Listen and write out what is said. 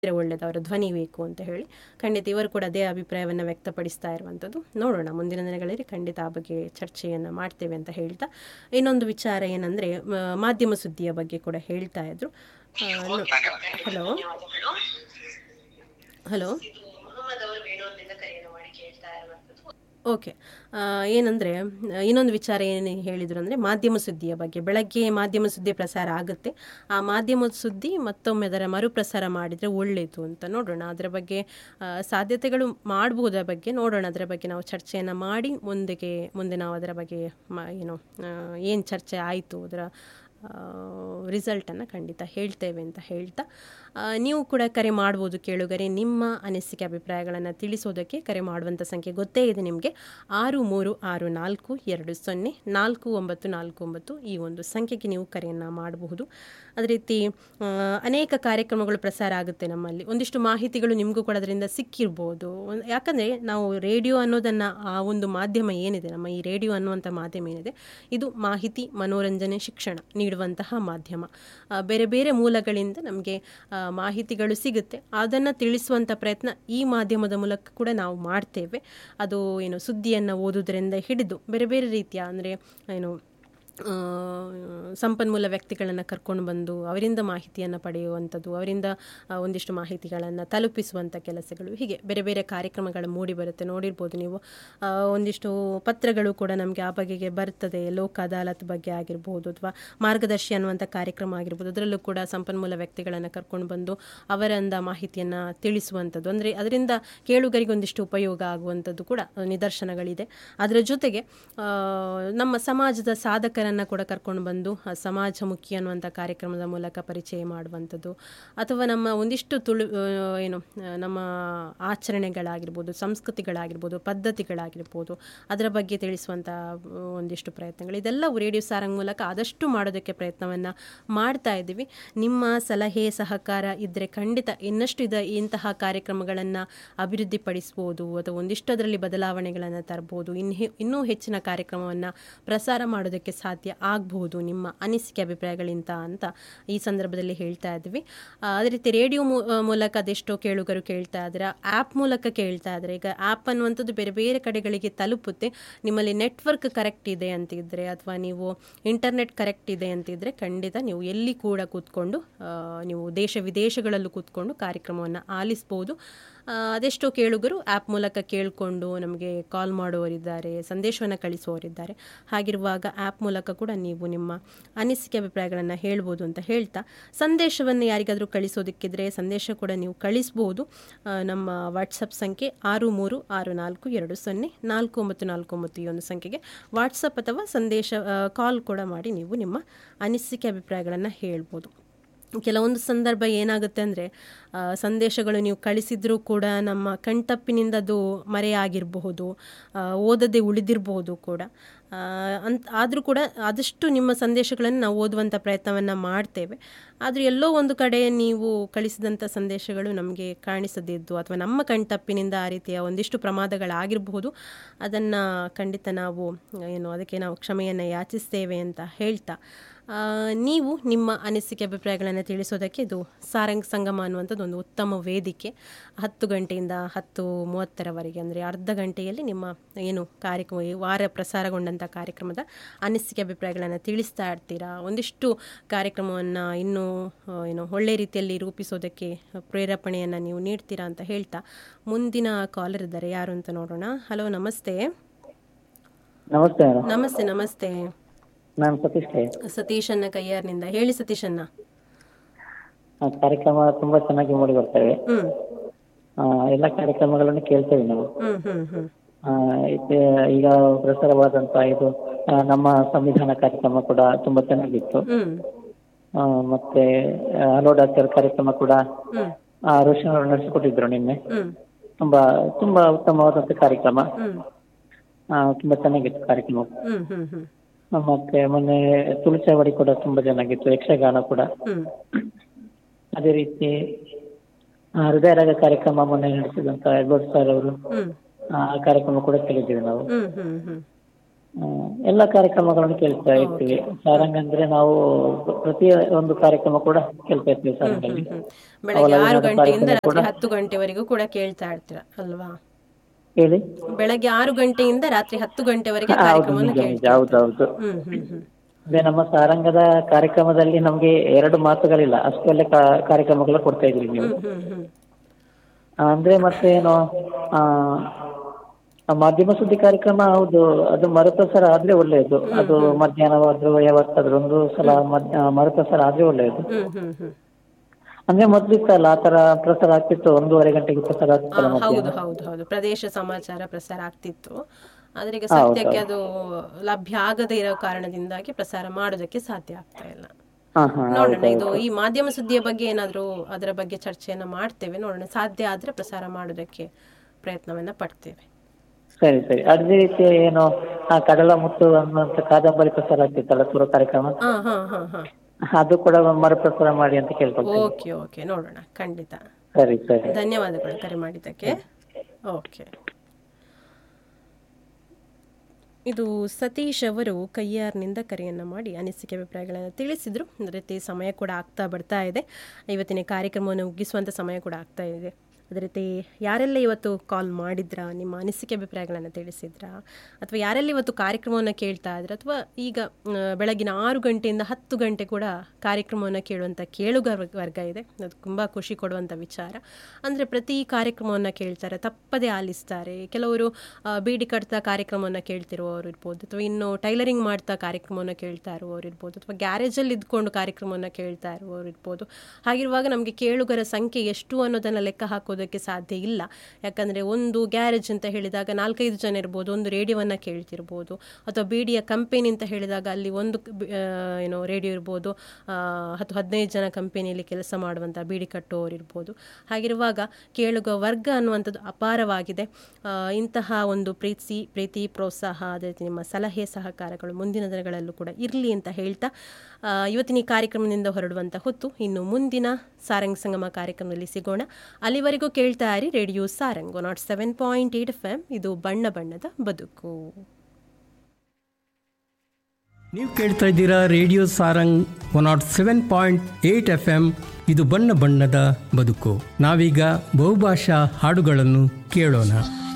ಇದ್ರೆ ಒಳ್ಳೇದು ಅವರ ಧ್ವನಿ ಬೇಕು ಅಂತ ಹೇಳಿ ಖಂಡಿತ ಇವರು ಕೂಡ ಅದೇ ಅಭಿಪ್ರಾಯವನ್ನು ವ್ಯಕ್ತಪಡಿಸ್ತಾ ಇರುವಂಥದ್ದು ನೋಡೋಣ ಮುಂದಿನ ದಿನಗಳಲ್ಲಿ ಖಂಡಿತ ಆ ಬಗ್ಗೆ ಚರ್ಚೆಯನ್ನು ಮಾಡ್ತೇವೆ ಅಂತ ಹೇಳ್ತಾ ಇನ್ನೊಂದು ವಿಚಾರ ಏನಂದರೆ ಮಾಧ್ಯಮ ಸುದ್ದಿಯ ಬಗ್ಗೆ ಕೂಡ ಹೇಳ್ತಾ ಇದ್ರು ಹಲೋ ಹಲೋ ಓಕೆ ಏನಂದರೆ ಇನ್ನೊಂದು ವಿಚಾರ ಏನು ಹೇಳಿದರು ಅಂದರೆ ಮಾಧ್ಯಮ ಸುದ್ದಿಯ ಬಗ್ಗೆ ಬೆಳಗ್ಗೆ ಮಾಧ್ಯಮ ಸುದ್ದಿ ಪ್ರಸಾರ ಆಗುತ್ತೆ ಆ ಮಾಧ್ಯಮ ಸುದ್ದಿ ಮತ್ತೊಮ್ಮೆ ಅದರ ಮರುಪ್ರಸಾರ ಮಾಡಿದರೆ ಒಳ್ಳೆಯದು ಅಂತ ನೋಡೋಣ ಅದರ ಬಗ್ಗೆ ಆ, ಸಾಧ್ಯತೆಗಳು ಮಾಡ್ಬೋದರ ಬಗ್ಗೆ ನೋಡೋಣ ಅದರ ಬಗ್ಗೆ ನಾವು ಚರ್ಚೆಯನ್ನು ಮಾಡಿ ಮುಂದೆಗೆ ಮುಂದೆ ನಾವು ಅದರ ಬಗ್ಗೆ ಮ ಏನು ಏನು ಚರ್ಚೆ ಆಯಿತು ಅದರ ರಿಸಲ್ಟನ್ನು ಖಂಡಿತ ಹೇಳ್ತೇವೆ ಅಂತ ಹೇಳ್ತಾ ಆ, ನೀವು ಕೂಡ ಕರೆ ಮಾಡ್ಬೋದು ಕೇಳುಗರೆ ನಿಮ್ಮ ಅನಿಸಿಕೆ ಅಭಿಪ್ರಾಯಗಳನ್ನು ತಿಳಿಸೋದಕ್ಕೆ ಕರೆ ಮಾಡುವಂಥ ಸಂಖ್ಯೆ ಗೊತ್ತೇ ಇದೆ ನಿಮಗೆ ಆರು ಮೂರು ಆರು ನಾಲ್ಕು ಎರಡು ಸೊನ್ನೆ ನಾಲ್ಕು ಒಂಬತ್ತು ನಾಲ್ಕು ಒಂಬತ್ತು ಈ ಒಂದು ಸಂಖ್ಯೆಗೆ ನೀವು ಕರೆಯನ್ನು ಮಾಡಬಹುದು ಅದೇ ರೀತಿ ಆ, ಅನೇಕ ಕಾರ್ಯಕ್ರಮಗಳು ಪ್ರಸಾರ ಆಗುತ್ತೆ ನಮ್ಮಲ್ಲಿ ಒಂದಿಷ್ಟು ಮಾಹಿತಿಗಳು ನಿಮಗೂ ಕೂಡ ಅದರಿಂದ ಸಿಕ್ಕಿರ್ಬೋದು ಒಂದ್- ಯಾಕಂದರೆ ನಾವು ರೇಡಿಯೋ ಅನ್ನೋದನ್ನು ಆ ಒಂದು ಮಾಧ್ಯಮ ಏನಿದೆ ನಮ್ಮ ಈ ರೇಡಿಯೋ ಅನ್ನುವಂಥ ಮಾಧ್ಯಮ ಏನಿದೆ ಇದು ಮಾಹಿತಿ ಮನೋರಂಜನೆ ಶಿಕ್ಷಣ ನೀಡುವಂತಹ ಮಾಧ್ಯಮ ಆ, ಬೇರೆ ಬೇರೆ ಮೂಲಗಳಿಂದ ನಮಗೆ ಮಾಹಿತಿಗಳು ಸಿಗುತ್ತೆ ಅದನ್ನು ತಿಳಿಸುವಂಥ ಪ್ರಯತ್ನ ಈ ಮಾಧ್ಯಮದ ಮೂಲಕ ಕೂಡ ನಾವು ಮಾಡ್ತೇವೆ ಅದು ಏನು ಸುದ್ದಿಯನ್ನು ಓದೋದ್ರಿಂದ ಹಿಡಿದು ಬೇರೆ ಬೇರೆ ರೀತಿಯ ಅಂದರೆ ಏನು ಆ, ಸಂಪನ್ಮೂಲ ವ್ಯಕ್ತಿಗಳನ್ನು ಕರ್ಕೊಂಡು ಬಂದು ಅವರಿಂದ ಮಾಹಿತಿಯನ್ನು ಪಡೆಯುವಂಥದ್ದು ಅವರಿಂದ ಆ, ಒಂದಿಷ್ಟು ಮಾಹಿತಿಗಳನ್ನು ತಲುಪಿಸುವಂಥ ಕೆಲಸಗಳು ಹೀಗೆ ಬೇರೆ ಬೇರೆ ಕಾರ್ಯಕ್ರಮಗಳು ಮೂಡಿ ಬರುತ್ತೆ ನೋಡಿರ್ಬೋದು ನೀವು ಆ, ಒಂದಿಷ್ಟು ಪತ್ರಗಳು ಕೂಡ ನಮಗೆ ಆ ಬಗೆಗೆ ಬರ್ತದೆ ಲೋಕ ಅದಾಲತ್ ಬಗ್ಗೆ ಆಗಿರ್ಬೋದು ಅಥವಾ ಮಾರ್ಗದರ್ಶಿ ಅನ್ನುವಂಥ ಕಾರ್ಯಕ್ರಮ ಆಗಿರ್ಬೋದು ಅದರಲ್ಲೂ ಕೂಡ ಸಂಪನ್ಮೂಲ ವ್ಯಕ್ತಿಗಳನ್ನು ಕರ್ಕೊಂಡು ಬಂದು ಅವರಿಂದ ಮಾಹಿತಿಯನ್ನು ತಿಳಿಸುವಂಥದ್ದು ಅಂದರೆ ಅದರಿಂದ ಕೇಳುಗರಿಗೆ ಒಂದಿಷ್ಟು ಉಪಯೋಗ ಆಗುವಂಥದ್ದು ಕೂಡ ನಿದರ್ಶನಗಳಿದೆ ಅದರ ಜೊತೆಗೆ ಆ, ನಮ್ಮ ಸಮಾಜದ ಸಾಧಕರನ್ನು ಕೂಡ ಕರ್ಕೊಂಡು ಬಂದು ಆ ಸಮಾಜಮುಖಿ ಅನ್ನುವಂಥ ಕಾರ್ಯಕ್ರಮದ ಮೂಲಕ ಪರಿಚಯ ಮಾಡುವಂಥದ್ದು ಅಥವಾ ನಮ್ಮ ಒಂದಿಷ್ಟು ತುಳು ಆ, ಏನು ಆ, ನಮ್ಮ ಆಚರಣೆಗಳಾಗಿರ್ಬೋದು ಸಂಸ್ಕೃತಿಗಳಾಗಿರ್ಬೋದು ಪದ್ಧತಿಗಳಾಗಿರ್ಬೋದು ಅದರ ಬಗ್ಗೆ ತಿಳಿಸುವಂಥ ಆ, ಒಂದಿಷ್ಟು ಪ್ರಯತ್ನಗಳು ಇದೆಲ್ಲವೂ ರೇಡಿಯೋ ಸಾರಂಗ್ ಮೂಲಕ ಆದಷ್ಟು ಮಾಡೋದಕ್ಕೆ ಪ್ರಯತ್ನವನ್ನು ಮಾಡ್ತಾ ಇದ್ದೀವಿ ನಿಮ್ಮ ಸಲಹೆ ಸಹಕಾರ ಇದ್ದರೆ ಖಂಡಿತ ಇನ್ನಷ್ಟು ಇದ ಇಂತಹ ಕಾರ್ಯಕ್ರಮಗಳನ್ನು ಅಭಿವೃದ್ಧಿಪಡಿಸ್ಬೋದು ಅಥವಾ ಒಂದಿಷ್ಟು ಅದರಲ್ಲಿ ಬದಲಾವಣೆಗಳನ್ನು ತರ್ಬೋದು ಇನ್ನು ಹೆ- ಇನ್ನೂ ಹೆಚ್ಚಿನ ಕಾರ್ಯಕ್ರಮವನ್ನು ಪ್ರಸಾರ ಮಾಡೋದಕ್ಕೆ ಸಾಧ್ಯ ಆಗ್ಬೋದು ನಿಮ್ಮ ಅನಿಸಿಕೆ ಅಭಿಪ್ರಾಯಗಳಿಂದ ಅಂತ ಈ ಸಂದರ್ಭದಲ್ಲಿ ಹೇಳ್ತಾ ಇದ್ವಿ ಆ, ಅದೇ ರೀತಿ ರೇಡಿಯೋ ಮೂ- ಆ, ಮೂಲಕ ಅದೆಷ್ಟೋ ಕೇಳುಗರು ಕೇಳ್ತಾ ಇದ್ದಾರೆ ಆ್ಯಪ್ ಮೂಲಕ ಕೇಳ್ತಾ ಇದ್ದಾರೆ ಈಗ ಆ್ಯಪ್ ಅನ್ನುವಂಥದ್ದು ಬೇರೆ ಬೇರೆ ಕಡೆಗಳಿಗೆ ತಲುಪುತ್ತೆ ನಿಮ್ಮಲ್ಲಿ ನೆಟ್ವರ್ಕ್ ಕರೆಕ್ಟ್ ಇದೆ ಅಂತಿದ್ರೆ ಅಥವಾ ನೀವು ಇಂಟರ್ನೆಟ್ ಕರೆಕ್ಟ್ ಇದೆ ಅಂತಿದ್ರೆ ಖಂಡಿತ ನೀವು ಎಲ್ಲಿ ಕೂಡ ಕೂತ್ಕೊಂಡು ಆ, ನೀವು ದೇಶ ವಿದೇಶಗಳಲ್ಲೂ ಕೂತ್ಕೊಂಡು ಕಾರ್ಯಕ್ರಮವನ್ನು ಆಲಿಸ್ಬೋದು ಆ, ಅದೆಷ್ಟೋ ಕೇಳುಗರು ಆ್ಯಪ್ ಮೂಲಕ ಕೇಳಿಕೊಂಡು ನಮಗೆ ಕಾಲ್ ಮಾಡುವವರಿದ್ದಾರೆ ಸಂದೇಶವನ್ನು ಕಳಿಸುವವರಿದ್ದಾರೆ ಹಾಗಿರುವಾಗ ಆ್ಯಪ್ ಮೂಲಕ ಕೂಡ ನೀವು ನಿಮ್ಮ ಅನಿಸಿಕೆ ಅಭಿಪ್ರಾಯಗಳನ್ನು ಹೇಳ್ಬೋದು ಅಂತ ಹೇಳ್ತಾ ಸಂದೇಶವನ್ನು ಯಾರಿಗಾದರೂ ಕಳಿಸೋದಕ್ಕಿದ್ರೆ ಸಂದೇಶ ಕೂಡ ನೀವು ಕಳಿಸ್ಬೋದು ಆ, ನಮ್ಮ ವಾಟ್ಸಪ್ ಸಂಖ್ಯೆ ಆರು ಮೂರು ಆರು ನಾಲ್ಕು ಎರಡು ಸೊನ್ನೆ ನಾಲ್ಕು ಒಂಬತ್ತು ನಾಲ್ಕು ಒಂಬತ್ತು ಈ ಒಂದು ಸಂಖ್ಯೆಗೆ ವಾಟ್ಸಪ್ ಅಥವಾ ಸಂದೇಶ ಕಾಲ್ ಕೂಡ ಮಾಡಿ ನೀವು ನಿಮ್ಮ ಅನಿಸಿಕೆ ಅಭಿಪ್ರಾಯಗಳನ್ನು ಹೇಳ್ಬೋದು ಕೆಲವೊಂದು ಸಂದರ್ಭ ಏನಾಗುತ್ತೆ ಅಂದರೆ ಸಂದೇಶಗಳು ನೀವು ಕಳಿಸಿದ್ರೂ ಕೂಡ ನಮ್ಮ ಕಣ್ತಪ್ಪಿನಿಂದ ಅದು ಮರೆಯಾಗಿರಬಹುದು ಆ, ಓದದೆ ಉಳಿದಿರಬಹುದು ಕೂಡ ಆ, ಅಂತ ಆದರೂ ಕೂಡ ಆದಷ್ಟು ನಿಮ್ಮ ಸಂದೇಶಗಳನ್ನು ನಾವು ಓದುವಂಥ ಪ್ರಯತ್ನವನ್ನು ಮಾಡ್ತೇವೆ ಆದರೆ ಎಲ್ಲೋ ಒಂದು ಕಡೆ ನೀವು ಕಳಿಸಿದಂಥ ಸಂದೇಶಗಳು ನಮಗೆ ಕಾಣಿಸದಿದ್ದು ಅಥವಾ ನಮ್ಮ ಕಣ್ತಪ್ಪಿನಿಂದ ಆ ರೀತಿಯ ಒಂದಿಷ್ಟು ಪ್ರಮಾದಗಳಾಗಿರಬಹುದು ಅದನ್ನು ಖಂಡಿತ ನಾವು ಏನು ಅದಕ್ಕೆ ನಾವು ಕ್ಷಮೆಯನ್ನು ಯಾಚಿಸ್ತೇವೆ ಅಂತ ಹೇಳ್ತಾ ಆ, ನೀವು ನಿಮ್ಮ ಅನಿಸಿಕೆ ಅಭಿಪ್ರಾಯಗಳನ್ನು ತಿಳಿಸೋದಕ್ಕೆ ಇದು ಸಾರಂಗ್ ಸಂಗಮ ಅನ್ನುವಂಥದ್ದು ಒಂದು ಉತ್ತಮ ವೇದಿಕೆ ಹತ್ತು ಗಂಟೆಯಿಂದ ಹತ್ತು ಮೂವತ್ತರವರೆಗೆ ಅಂದರೆ ಅರ್ಧ ಗಂಟೆಯಲ್ಲಿ ನಿಮ್ಮ ಏನು ಕಾರ್ಯಕ್ರಮ ಈ ವಾರ ಪ್ರಸಾರಗೊಂಡಂಥ ಕಾರ್ಯಕ್ರಮದ ಅನಿಸಿಕೆ ಅಭಿಪ್ರಾಯಗಳನ್ನು ತಿಳಿಸ್ತಾ ಇರ್ತೀರಾ ಒಂದಿಷ್ಟು ಕಾರ್ಯಕ್ರಮವನ್ನು ಇನ್ನೂ ಆ, ಏನು ಒಳ್ಳೆ ರೀತಿಯಲ್ಲಿ ರೂಪಿಸೋದಕ್ಕೆ ಪ್ರೇರೇಪಣೆಯನ್ನು ನೀವು ನೀಡ್ತೀರಾ ಅಂತ ಹೇಳ್ತಾ ಮುಂದಿನ ಕಾಲರ್ ಇದ್ದಾರೆ ಯಾರು ಅಂತ ನೋಡೋಣ ಹಲೋ ನಮಸ್ತೆ ನಮಸ್ತೆ ಮೇಡಮ್ ನಮಸ್ತೆ ನಮಸ್ತೆ ನಾನು ಸತೀಶ್ ಕೈ ಸತೀಶನ್ನ ಕೈಯಾರ್ನಿಂದ ಹೇಳಿ ಸತೀಶನ್ನ ಆ, ಕಾರ್ಯಕ್ರಮ ತುಂಬಾ ಚೆನ್ನಾಗಿ ಮೂಡಿ ಬರ್ತವೆ ಹ್ಮ್ ಆ, ಎಲ್ಲ ಕಾರ್ಯಕ್ರಮಗಳನ್ನು ಕೇಳ್ತೇವೆ ನಾವು ಹ್ಮ್ ಹ್ಮ್ ಹ್ಮ್ ಆ, ಇದು- ಈಗ ಪ್ರಸಾರವಾದಂತ ಇದು ಆ, ನಮ್ಮ ಸಂವಿಧಾನ ಕಾರ್ಯಕ್ರಮ ಕೂಡ ತುಂಬಾ ಚೆನ್ನಾಗಿತ್ತು ಹ್ಮ್ ಆ, ಮತ್ತೆ ಆ, ಹಲೋ ಡಾಕ್ಟರ್ ಕಾರ್ಯಕ್ರಮ ಕೂಡ ಹ್ಮ್ ಆ, ರೋಷನ್ ಅವರು ನಡೆಸಿಕೊಟ್ಟಿದ್ರು ನಿನ್ನೆ ಹ್ಮ್ ತುಂಬಾ ತುಂಬಾ ಉತ್ತಮವಾದಂತ ಕಾರ್ಯಕ್ರಮ ಹ್ಮ್ ಆ, ತುಂಬಾ ಚೆನ್ನಾಗಿತ್ತು ಕಾರ್ಯಕ್ರಮ ಹ್ಮ್ ಹ್ಮ್ ಹ್ಮ್ ಆ, ಮತ್ತೆ ಮೊನ್ನೆ ತುಳಚಾವಡಿ ಕೂಡ ತುಂಬಾ ಚೆನ್ನಾಗಿತ್ತು ಯಕ್ಷಗಾನ ಕೂಡ ಹ್ಮ್ ಅದೇ ರೀತಿ ಆ, ಹೃದಯ ರಾಗ ಕಾರ್ಯಕ್ರಮ ಮೊನ್ನೆ ನಡೆಸಿದಂತ ಎಡ್ವರ್ಡ್ ಸರ್ ಅವರು ಹ್ಮ್ ಆ ಕಾರ್ಯಕ್ರಮ ಕೂಡ ಕೇಳಿದ್ದೀವಿ ನಾವು ಹ್ಮ್ ಹ್ಮ್ ಹ್ಮ್ ಆ, ಎಲ್ಲ ಕಾರ್ಯಕ್ರಮಗಳನ್ನು ಕೇಳ್ತಾ ಇರ್ತೀವಿ ಸಾರಂಗ್ ಅಂದ್ರೆ ನಾವು ಪ್ರತಿ ಒಂದು ಕಾರ್ಯಕ್ರಮ ಕೂಡ ಕೇಳ್ತಾ ಇರ್ತೀವಿ ಸಾರಂಗಲ್ಲಿ ಹ್ಮ್. ಬೆಳಗ್ಗೆ ಆರು ಅವಲವಿನ ಗಂಟೆಯಿಂದ ಕಾರ್ಯಕ್ರಮ ರಾತ್ರಿ ಕೂಡ ಹತ್ತು ಗಂಟೆವರೆಗೂ ಕೂಡ ಕೇಳ್ತಾ ಇರ್ತೀರಾ ಅಲ್ವಾ ಹೇಳಿ ಬೆಳಗ್ಗೆ ಆರು ಗಂಟೆಯಿಂದ ರಾತ್ರಿ ಹತ್ತು ಗಂಟೆವರೆಗೆ ಹೌದು ಕಾರ್ಯಕ್ರಮವನ್ನು ನಿಜ ನಿಜ ಕೇಳ್ತಾ ಹೌದು ಹೌದು ಹ್ಮ್ ಹ್ಮ್ ಹ್ಮ್ ಅದೇ ನಮ್ಮ ಸಾರಂಗದ ಕಾರ್ಯಕ್ರಮದಲ್ಲಿ ನಮ್ಗೆ ಎರಡು ಮಾತುಗಳಿಲ್ಲ ಅಷ್ಟೆಲ್ಲ ಕಾ- ಕಾರ್ಯಕ್ರಮಗಳು ಕೊಡ್ತಾ ಇದ್ರಿ ನೀವು ಹ್ಮ್ ಹ್ಮ್ ಆ, ಅಂದ್ರೆ ಮತ್ತೆ ಏನು ಆ ಆ ಮಾಧ್ಯಮ ಸುದ್ದಿ ಕಾರ್ಯಕ್ರಮ ಹೌದು ಅದು ಮರುಪ್ರಸಾರ ಆದ್ರೆ ಒಳ್ಳೆಯದು ಅದು ಮಧ್ಯಾಹ್ನವಾದ್ರೂ ಯಾವತ್ತಾದ್ರೂ ಒಂದು ಸಲ ಮದ್- ಆ, ಮರುಪ್ರಸಾರ ಆದ್ರೆ ಒಳ್ಳೆಯದು ಹ್ಮ್ ಹ್ಮ್ ಹ್ಮ್ ಅಂದ್ರೆ ಮೊದ್ಲಿತ್ತಲ್ಲ ಆ ತರ ಪ್ರಸಾರ ಆಗ್ತಿತ್ತು ಒಂದೂವರೆ ಗಂಟೆಗೆ ಪ್ರಸಾರ ಆ, ಆಗ್ತಿತ್ತಲ್ಲ ಮಧ್ಯಾಹ್ನ ಹೌದು ಹೌದು ಹೌದು ಪ್ರದೇಶ ಸಮಾಚಾರ ಪ್ರಸಾರ ಆಗ್ತಿತ್ತು ಆದ್ರೆ ಈಗ ಸದ್ಯಕ್ಕೆ ಅದು ಲಭ್ಯ ಆಗದೇ ಇರೋ ಕಾರಣದಿಂದಾಗಿ ಪ್ರಸಾರ ಮಾಡೋದಕ್ಕೆ ಸಾಧ್ಯ ಆಗ್ತಾ ಇಲ್ಲ ಹಾ ಹಾ ನೋಡೋಣ ಇದು ಈ ಮಾಧ್ಯಮ ಸುದ್ದಿಯ ಬಗ್ಗೆ ಏನಾದರೂ ಅದರ ಬಗ್ಗೆ ಚರ್ಚೆಯನ್ನ ಮಾಡ್ತೇವೆ ನೋಡೋಣ ಸಾಧ್ಯ ಆದ್ರೆ ಪ್ರಸಾರ ಮಾಡೋದಕ್ಕೆ ಪ್ರಯತ್ನವನ್ನ ಪಡ್ತೇವೆ ಸರಿ ಸರಿ ಅದೇ ರೀತಿ ಏನು ಆ ಕಡಲ ಮುತ್ತು ಅನ್ನುವಂತ ಕಾದಂಬರಿ ಪ್ರಸಾರ ಆಗ್ತಿತ್ತಲ್ಲ ಪೂರ್ವ ಕಾರ್ಯಕ್ರಮ ಹಾ ಹಾ ಹಾ ಹಾ ಅದು ಕೂಡ ಮರುಪ್ರಸಾರ ಮಾಡಿ ಅಂತ ಕೇಳ್ಕೊಳ್ತೇನೆ ಓಕೆ ಓಕೆ ನೋಡೋಣ ಖಂಡಿತ ಸರಿ ಸರಿ ಧನ್ಯವಾದಗಳು ಕರೆ ಮಾಡಿದ್ದಕ್ಕೆ ಓಕೆ ಇದು ಸತೀಶ್ ಅವರು ಕೈಯಾರ್ನಿಂದ ಕರೆಯನ್ನು ಮಾಡಿ ಅನಿಸಿಕೆ ಅಭಿಪ್ರಾಯಗಳನ್ನು ತಿಳಿಸಿದರು ಅದೇ ರೀತಿ ಸಮಯ ಕೂಡ ಆಗ್ತಾ ಬರ್ತಾ ಇದೆ ಇವತ್ತಿನ ಕಾರ್ಯಕ್ರಮವನ್ನು ಮುಗಿಸುವಂಥ ಸಮಯ ಕೂಡ ಆಗ್ತಾ ಇದೆ ಅದೇ ರೀತಿ ಯಾರೆಲ್ಲ ಇವತ್ತು ಕಾಲ್ ಮಾಡಿದ್ರಾ ನಿಮ್ಮ ಅನಿಸಿಕೆ ಅಭಿಪ್ರಾಯಗಳನ್ನು ತಿಳಿಸಿದ್ರಾ ಅಥವಾ ಯಾರೆಲ್ಲ ಇವತ್ತು ಕಾರ್ಯಕ್ರಮವನ್ನು ಕೇಳ್ತಾ ಇದ್ರ ಅಥವಾ ಈಗ ಆ, ಬೆಳಗಿನ ಆರು ಗಂಟೆಯಿಂದ ಹತ್ತು ಗಂಟೆ ಕೂಡ ಕಾರ್ಯಕ್ರಮವನ್ನು ಕೇಳುವಂಥ ಕೇಳುಗ ವರ್ಗ- ವರ್ಗ ಇದೆ ಅದು ತುಂಬ ಖುಷಿ ಕೊಡುವಂಥ ವಿಚಾರ ಅಂದರೆ ಪ್ರತಿ ಕಾರ್ಯಕ್ರಮವನ್ನು ಕೇಳ್ತಾರೆ ತಪ್ಪದೇ ಆಲಿಸ್ತಾರೆ ಕೆಲವರು ಆ, ಬೀಡಿ ಕಟ್ತಾ ಕಾರ್ಯಕ್ರಮವನ್ನು ಕೇಳ್ತಿರುವವರು ಇರ್ಬೋದು ಅಥವಾ ಇನ್ನು ಟೈಲರಿಂಗ್ ಮಾಡ್ತಾ ಕಾರ್ಯಕ್ರಮವನ್ನು ಕೇಳ್ತಾ ಇರುವವರು ಇರ್ಬೋದು ಅಥವಾ ಗ್ಯಾರೇಜಲ್ಲಿ ಇದ್ಕೊಂಡು ಕಾರ್ಯಕ್ರಮವನ್ನು ಕೇಳ್ತಾ ಇರುವವರು ಇರ್ಬೋದು ಹಾಗಿರುವಾಗ ನಮಗೆ ಕೇಳುಗರ ಸಂಖ್ಯೆ ಎಷ್ಟು ಅನ್ನೋದನ್ನು ಲೆಕ್ಕ ಹಾಕೋದಕ್ಕೆ ಸಾಧ್ಯ ಇಲ್ಲ ಯಾಕಂದರೆ ಒಂದು ಗ್ಯಾರೇಜ್ ಅಂತ ಹೇಳಿದಾಗ ನಾಲ್ಕೈದು ಜನ ಇರ್ಬೋದು ಒಂದು ರೇಡಿಯೋವನ್ನು ಕೇಳ್ತಿರ್ಬೋದು ಅಥವಾ ಬೀಡಿಯ ಕಂಪೆನಿ ಅಂತ ಹೇಳಿದಾಗ ಅಲ್ಲಿ ಒಂದು ಕ- ಬಿ- ಆ, ಏನೋ ರೇಡಿಯೋ ಇರ್ಬೋದು ಆ, ಹತ್ತು ಹದಿನೈದು ಜನ ಕಂಪೆನಿಯಲ್ಲಿ ಕೆಲಸ ಮಾಡುವಂಥ ಬೀಡಿ ಕಟ್ಟುವವರು ಇರ್ಬೋದು ಹಾಗಿರುವಾಗ ಕೇಳುಗ ವರ್ಗ ಅನ್ನುವಂಥದ್ದು ಅಪಾರವಾಗಿದೆ ಆ, ಇಂತಹ ಒಂದು ಪ್ರೀತಿ ಪ್ರೀತಿ ಪ್ರೋತ್ಸಾಹ ಅದೇ ರೀತಿ ನಿಮ್ಮ ಸಲಹೆ ಸಹಕಾರಗಳು ಮುಂದಿನ ದಿನಗಳಲ್ಲೂ ಕೂಡ ಇರಲಿ ಅಂತ ಹೇಳ್ತಾ ಆ, ಇವತ್ತಿನ ಈ ಕಾರ್ಯಕ್ರಮದಿಂದ ಹೊರಡುವಂಥ ಹೊತ್ತು ಇನ್ನು ಮುಂದಿನ ಸಾರಂಗ್ ಸಂಗಮ ಕಾರ್ಯಕ್ರಮದಲ್ಲಿ ಸಿಗೋಣ ಅಲ್ಲಿವರೆಗೂ ಕೇಳ್ತಾ ಇರಿ radio Sarang nought seven point eight FM ಎಮ್ ಇದು ಬಣ್ಣ ಬಣ್ಣದ ಬದುಕು ನೀವು ಕೇಳ್ತಾ ಇದ್ದೀರಾ radio Sarang one nought seven point eight FM ಎಮ್ ಇದು ಬಣ್ಣ ಬಣ್ಣದ ಬದುಕು ನಾವೀಗ ಬಹುಭಾಷಾ ಹಾಡುಗಳನ್ನು ಕೇಳೋಣ